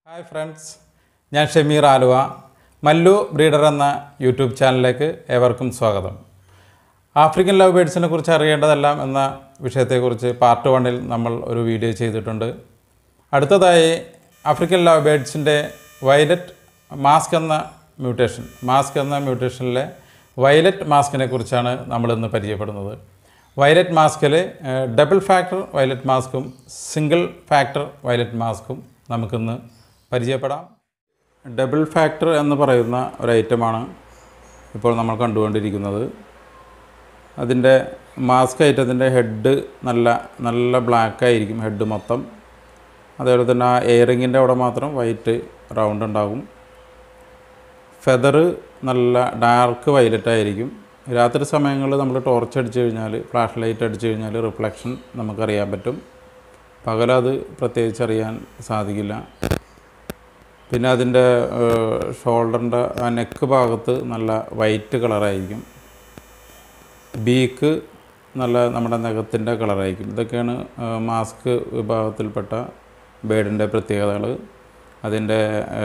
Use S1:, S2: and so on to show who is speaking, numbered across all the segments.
S1: hi friends ഞാൻ Shameer Aluva Mallu breeder എന്ന YouTube ചാനലിലേക്ക് ഏവർക്കും സ്വാഗതം ആഫ്രിക്കൻ ലവ് ബേഡ്സിനെ കുറിച്ച് അറിയേണ്ടതെല്ലാം എന്ന വിഷയത്തെക്കുറിച്ച് പാർട്ട് വണ്ണിൽ നമ്മൾ ഒരു വീഡിയോ ചെയ്തിട്ടുണ്ട് അടുത്തതായി ആഫ്രിക്കൻ ലവ് ബേഡ്സിൻ്റെ വയലറ്റ് മാസ്ക് എന്ന മ്യൂട്ടേഷൻ മാസ്ക് എന്ന മ്യൂട്ടേഷനിലെ വയലറ്റ് മാസ്കിനെ കുറിച്ചാണ് നമ്മളിന്ന് പരിചയപ്പെടുന്നത് വയലറ്റ് മാസ്കിൽ ഡബിൾ ഫാക്ടർ വയലറ്റ് മാസ്കും സിംഗിൾ ഫാക്ടർ വയലറ്റ് മാസ്കും നമുക്കിന്ന് പരിചയപ്പെടാം ഡബിൾ ഫാക്ടർ എന്ന് പറയുന്ന ഒരു ഐറ്റമാണ് ഇപ്പോൾ നമ്മൾ കണ്ടുകൊണ്ടിരിക്കുന്നത് അതിൻ്റെ മാസ്ക് ഐറ്റത്തിൻ്റെ ഹെഡ് നല്ല നല്ല ബ്ലാക്ക് ആയിരിക്കും ഹെഡ് മൊത്തം അതേപോലെ തന്നെ ആ എയറിങ്ങിൻ്റെ അവിടെ മാത്രം വൈറ്റ് റൗണ്ട് ഉണ്ടാകും ഫെദർ നല്ല ഡാർക്ക് വയലറ്റ് ആയിരിക്കും രാത്രി സമയങ്ങളിൽ നമ്മൾ ടോർച്ച് അടിച്ചു കഴിഞ്ഞാൽ ഫ്ലാഷ് ലൈറ്റ് അടിച്ചു കഴിഞ്ഞാൽ റിഫ്ലക്ഷൻ നമുക്കറിയാൻ പറ്റും പകലത് പ്രത്യേകിച്ച് അറിയാൻ സാധിക്കില്ല പിന്നെ അതിൻ്റെ ഷോൾഡറിൻ്റെ ആ നെക്ക് ഭാഗത്ത് നല്ല വൈറ്റ് കളറായിരിക്കും ബീക്ക് നല്ല നമ്മുടെ നഖത്തിൻ്റെ കളറായിരിക്കും ഇതൊക്കെയാണ് മാസ്ക് വിഭാഗത്തിൽപ്പെട്ട ബേഡിൻ്റെ പ്രത്യേകതകൾ അതിൻ്റെ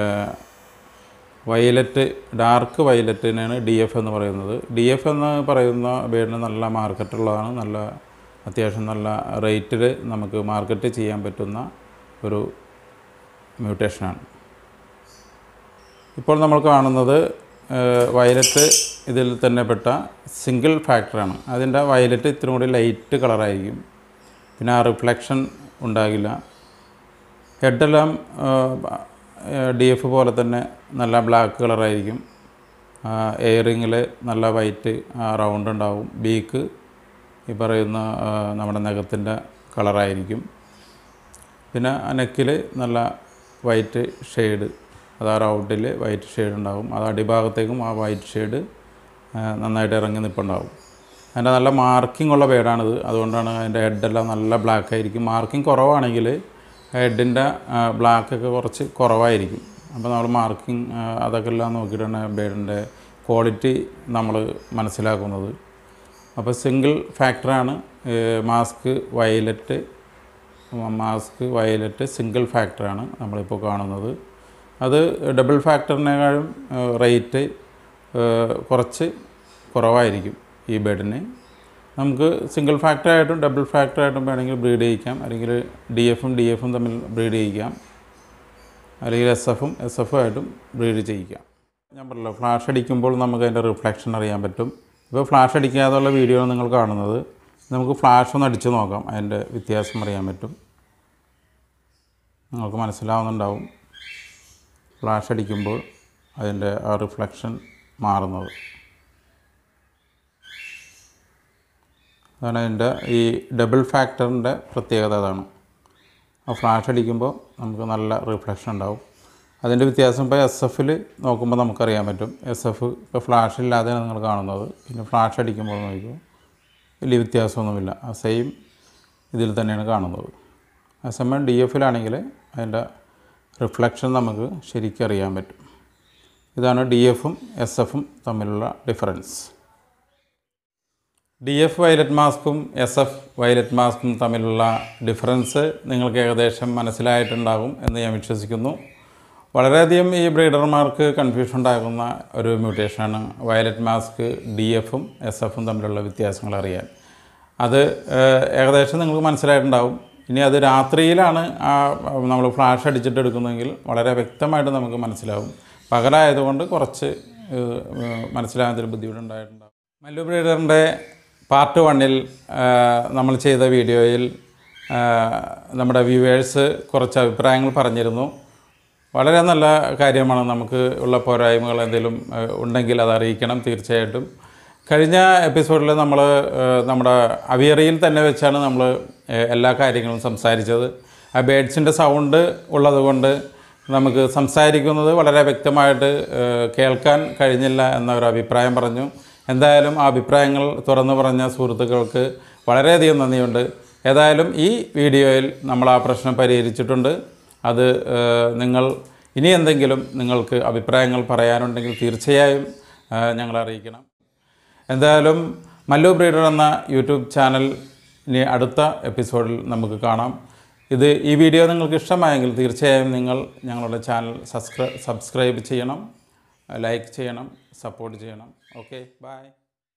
S1: വയലറ്റ് ഡാർക്ക് വയലറ്റിനാണ് ഡി എഫ് എന്ന് പറയുന്നത് ഡി എഫ് എന്ന് പറയുന്ന ബേഡിന് നല്ല മാർക്കറ്റുള്ളതാണ് നല്ല അത്യാവശ്യം നല്ല റേറ്റിൽ നമുക്ക് മാർക്കറ്റ് ചെയ്യാൻ പറ്റുന്ന ഒരു മ്യൂട്ടേഷനാണ് ഇപ്പോൾ നമ്മൾ കാണുന്നത് വയലറ്റ് ഇതിൽ തന്നെ പെട്ട സിംഗിൾ ഫാക്ടറാണ് അതിൻ്റെ വയലറ്റ് ഇത്തിരി കൂടി ലൈറ്റ് കളറായിരിക്കും പിന്നെ ആ റിഫ്ലക്ഷൻ ഉണ്ടാകില്ല ഹെഡെല്ലാം ഡി എഫ് പോലെ തന്നെ നല്ല ബ്ലാക്ക് കളറായിരിക്കും എയറിങ്ങിൽ നല്ല വൈറ്റ് റൗണ്ട് ഉണ്ടാവും ബീക്ക് ഈ പറയുന്ന നമ്മുടെ നഖത്തിൻ്റെ കളറായിരിക്കും പിന്നെ നെക്കിൽ നല്ല വൈറ്റ് ഷെയ്ഡ് അത് ആ റൗണ്ടിൽ വൈറ്റ് ഷെയ്ഡ് ഉണ്ടാകും അത് അടിഭാഗത്തേക്കും ആ വൈറ്റ് ഷെയ്ഡ് നന്നായിട്ട് ഇറങ്ങി നിൽപ്പുണ്ടാവും അതിൻ്റെ നല്ല മാർക്കിംഗ് ഉള്ള ബേഡാണിത് അതുകൊണ്ടാണ് അതിൻ്റെ ഹെഡെല്ലാം നല്ല ബ്ലാക്ക് ആയിരിക്കും മാർക്കിംഗ് കുറവാണെങ്കിൽ ഹെഡിൻ്റെ ബ്ലാക്കൊക്കെ കുറച്ച് കുറവായിരിക്കും അപ്പോൾ നമ്മൾ മാർക്കിംഗ് അതൊക്കെ എല്ലാം നോക്കിയിട്ടാണ് ബേഡിൻ്റെ ക്വാളിറ്റി നമ്മൾ മനസ്സിലാക്കുന്നത് അപ്പോൾ സിംഗിൾ ഫാക്ടറാണ് mask violet mask violet single ഫാക്ടറാണ് നമ്മളിപ്പോൾ കാണുന്നത് അത് ഡബിൾ ഫാക്ടറിനേക്കാളും റേറ്റ് കുറച്ച് കുറവായിരിക്കും ഈ ബെഡിന് നമുക്ക് സിംഗിൾ ഫാക്ടറായിട്ടും ഡബിൾ ഫാക്ടറായിട്ടും വേണമെങ്കിൽ ബ്രീഡ് ചെയ്യിക്കാം അല്ലെങ്കിൽ ഡി എഫും ഡി എഫും തമ്മിൽ ബ്രീഡ് ചെയ്യിക്കാം അല്ലെങ്കിൽ എസ് എഫും എസ് എഫും ആയിട്ടും ബ്രീഡ് ചെയ്യിക്കാം ഞാൻ പറഞ്ഞല്ലോ ഫ്ലാഷ് അടിക്കുമ്പോൾ നമുക്ക് അതിൻ്റെ റിഫ്ലക്ഷൻ അറിയാൻ പറ്റും ഇപ്പോൾ ഫ്ലാഷ് അടിക്കാതെയുള്ള വീഡിയോ നിങ്ങൾ കാണുന്നത് നമുക്ക് ഫ്ലാഷ് ഒന്ന് അടിച്ച് നോക്കാം അതിൻ്റെ വ്യത്യാസം അറിയാൻ പറ്റും നിങ്ങൾക്ക് മനസ്സിലാവുന്നുണ്ടാവും ഫ്ലാഷ് അടിക്കുമ്പോൾ അതിൻ്റെ ആ റിഫ്ലക്ഷൻ മാറുന്നത് അതാണ് അതിൻ്റെ ഈ ഡബിൾ ഫാക്ടറിൻ്റെ പ്രത്യേകത അതാണ് ആ ഫ്ലാഷ് അടിക്കുമ്പോൾ നമുക്ക് നല്ല റിഫ്ലക്ഷൻ ഉണ്ടാവും അതിൻ്റെ വ്യത്യാസം ഇപ്പോൾ എസ് എഫിൽ നോക്കുമ്പോൾ നമുക്കറിയാൻ പറ്റും എസ് എഫ് ഇപ്പോൾ ഫ്ലാഷ് ഇല്ലാതെയാണ് നിങ്ങൾ കാണുന്നത് പിന്നെ ഫ്ലാഷ് അടിക്കുമ്പോൾ നോക്കുമ്പോൾ വലിയ വ്യത്യാസമൊന്നുമില്ല ആ സെയിം ഇതിൽ തന്നെയാണ് കാണുന്നത് അതേസമയം ഡി എഫിലാണെങ്കിൽ അതിൻ്റെ റിഫ്ലക്ഷൻ നമുക്ക് ശരിക്കും അറിയാൻ പറ്റും ഇതാണ് ഡി എഫും എസ് എഫും തമ്മിലുള്ള ഡിഫറൻസ് ഡി എഫ് വയലറ്റ് മാസ്കും എസ് എഫ് വയലറ്റ് മാസ്കും തമ്മിലുള്ള ഡിഫറൻസ് നിങ്ങൾക്ക് ഏകദേശം മനസ്സിലായിട്ടുണ്ടാകും എന്ന് ഞാൻ വിശ്വസിക്കുന്നു വളരെയധികം ഈ ബ്രീഡർമാർക്ക് കൺഫ്യൂഷൻ ഉണ്ടാകുന്ന ഒരു മ്യൂട്ടേഷനാണ് വയലറ്റ് മാസ്ക് ഡി എഫും എസ് എഫും തമ്മിലുള്ള വ്യത്യാസങ്ങൾ അറിയാൻ അത് ഏകദേശം നിങ്ങൾക്ക് മനസ്സിലായിട്ടുണ്ടാവും ഇനി അത് രാത്രിയിലാണ് ആ നമ്മൾ ഫ്ലാഷ് അടിച്ചിട്ട് എടുക്കുന്നതെങ്കിൽ വളരെ വ്യക്തമായിട്ട് നമുക്ക് മനസ്സിലാവും പകലായതുകൊണ്ട് കുറച്ച് മനസ്സിലാകുന്നതിൽ ബുദ്ധിമുട്ടുണ്ടായിട്ടുണ്ടാവും മല്ലു ബ്രീഡറിൻ്റെ പാർട്ട് വണ്ണിൽ നമ്മൾ ചെയ്ത വീഡിയോയിൽ നമ്മുടെ വ്യൂവേഴ്സ് കുറച്ച് അഭിപ്രായങ്ങൾ പറഞ്ഞിരുന്നു വളരെ നല്ല കാര്യമാണ് നമുക്ക് ഉള്ള പോരായ്മകൾ എന്തെങ്കിലും ഉണ്ടെങ്കിൽ അത് അറിയിക്കണം തീർച്ചയായിട്ടും കഴിഞ്ഞ എപ്പിസോഡിൽ നമ്മൾ നമ്മുടെ അവിയറിയിൽ തന്നെ വെച്ചാണ് നമ്മൾ എല്ലാ കാര്യങ്ങളും സംസാരിച്ചത് ആ ബേഡ്സിൻ്റെ സൗണ്ട് ഉള്ളതുകൊണ്ട് നമുക്ക് സംസാരിക്കുന്നത് വളരെ വ്യക്തമായിട്ട് കേൾക്കാൻ കഴിഞ്ഞില്ല എന്ന ഒരു അഭിപ്രായം പറഞ്ഞു എന്തായാലും ആ അഭിപ്രായങ്ങൾ തുറന്നു പറഞ്ഞ സുഹൃത്തുക്കൾക്ക് വളരെയധികം നന്ദിയുണ്ട് ഏതായാലും ഈ വീഡിയോയിൽ നമ്മൾ ആ പ്രശ്നം പരിഹരിച്ചിട്ടുണ്ട് അത് നിങ്ങൾ ഇനി എന്തെങ്കിലും നിങ്ങൾക്ക് അഭിപ്രായങ്ങൾ പറയാനുണ്ടെങ്കിൽ തീർച്ചയായും ഞങ്ങളെ അറിയിക്കണം എന്തായാലും മല്ലു ബ്രീഡർ എന്ന യൂട്യൂബ് ചാനൽ ഇനി അടുത്ത എപ്പിസോഡിൽ നമുക്ക് കാണാം ഇത് ഈ വീഡിയോ നിങ്ങൾക്ക് ഇഷ്ടമായെങ്കിൽ തീർച്ചയായും നിങ്ങൾ ഞങ്ങളുടെ ചാനൽ സബ്സ്ക്രൈ സബ്സ്ക്രൈബ് ചെയ്യണം ലൈക്ക് ചെയ്യണം സപ്പോർട്ട് ചെയ്യണം ഓക്കെ ബൈ